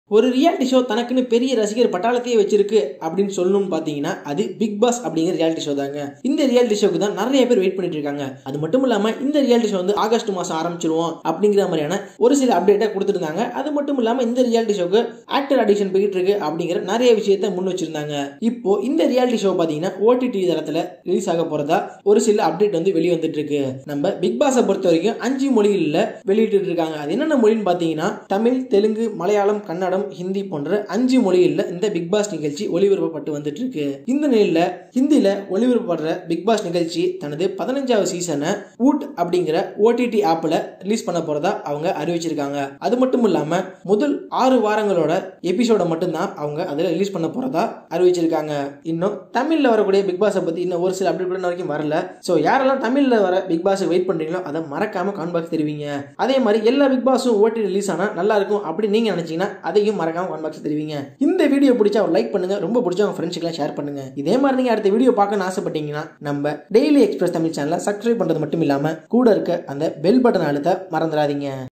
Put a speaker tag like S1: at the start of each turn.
S1: ஒரு reality show தனக்குன்னு பெரிய ரசிகர் பட்டாளத்தையே வச்சிருக்கு அப்படின்னு சொல்லணும்னு பார்த்தீங்கன்னா அது பிக் பாஸ் அப்படிங்கிற ரியாலிட்டி ஷோ தாங்க இந்த ரியாலிட்டி ஷோக்கு தான் நிறைய பேர் வெயிட் பண்ணிட்டு இருக்காங்க அது மட்டும் இல்லாம இந்த ரியாலிட்டி ஷோ வந்து ஆகஸ்ட் மாசம் ஆரம்பிச்சிருவோம் அப்படிங்கிற மாதிரியான ஒரு சில அப்டேட்டை கொடுத்துருந்தாங்க அது மட்டும் இல்லாம இந்த ரியாலிட்டி ஷோக்கு ஆக்டர் ஆடிஷன் போயிட்டு இருக்கு அப்படிங்கிற நிறைய விஷயத்த முன் வச்சிருந்தாங்க இப்போ இந்த ரியாலிட்டி ஷோ பார்த்தீங்கன்னா ஓடிடி தளத்தில் ரிலீஸ் ஆக போறதா ஒரு சில அப்டேட் வந்து வெளியே வந்துட்டு இருக்கு நம்ம பிக் பாஸை பொறுத்த வரைக்கும் அஞ்சு மொழிகளில் வெளியிட்டு இருக்காங்க அது என்னென்ன மொழின்னு பார்த்தீங்கன்னா தமிழ் தெலுங்கு மலையாளம் கன்னடம் ஹிந்தி போன்ற அஞ்சு மொழிகளில் இந்த பிக் பாஸ் நிகழ்ச்சி ஒளிபரப்பப்பட்டு வந்துட்டு இருக்கு இந்த நிலையில் ஹிந்தியில் ஒளிபரப்படுற பிக் பாஸ் நிகழ்ச்சி தனது பதினஞ்சாவது சீசனை வூட் அப்படிங்கிற ஓடிடி ஆப்பில் ரிலீஸ் பண்ண போறதா அவங்க அறிவிச்சிருக்காங்க அது மட்டும் இல்லாம முதல் ஆறு வாரங்களோட எபிசோட மட்டும்தான் அவங்க அதில் ரிலீஸ் பண்ண போறதா அறிவிச்சிருக்காங்க இன்னும் தமிழ்ல வரக்கூடிய பிக் பாஸை பத்தி இன்னும் ஒரு சில அப்டேட் கூட இன்ன வரைக்கும் வரல ஸோ யாரெல்லாம் தமிழ்ல வர பிக் பாஸ் வெயிட் பண்றீங்களோ அதை மறக்காம கான் பாக்ஸ் தெரிவிங்க அதே மாதிரி எல்லா பிக் பாஸும் ஓட்டி ரிலீஸ் ஆனா நல்லா இருக்கும் அப்படின்னு நீங்க நினைச்சீங்கன்னா அதையும் மறக்காம கான் பாக்ஸ் தெரிவிங்க இந்த வீடியோ பிடிச்சா ஒரு லைக் பண்ணுங்க ரொம்ப பிடிச்சா உங்க ஃப்ரெண்ட்ஸுக்கெல்லாம் ஷேர் பண்ணுங்க இதே மாதிரி நீங்க அடுத்த வீடியோ பார்க்கணும்னு ஆசைப்பட்டீங்கன்னா நம்ம டெய்லி எக்ஸ்பிரஸ் தமிழ் சேனலை சப்ஸ்கிரைப் பண்றது மட்டும் இல்லாம கூட இருக்க அந்த பெல் பட்டன் அழுத்த மறந்துடாதீங்க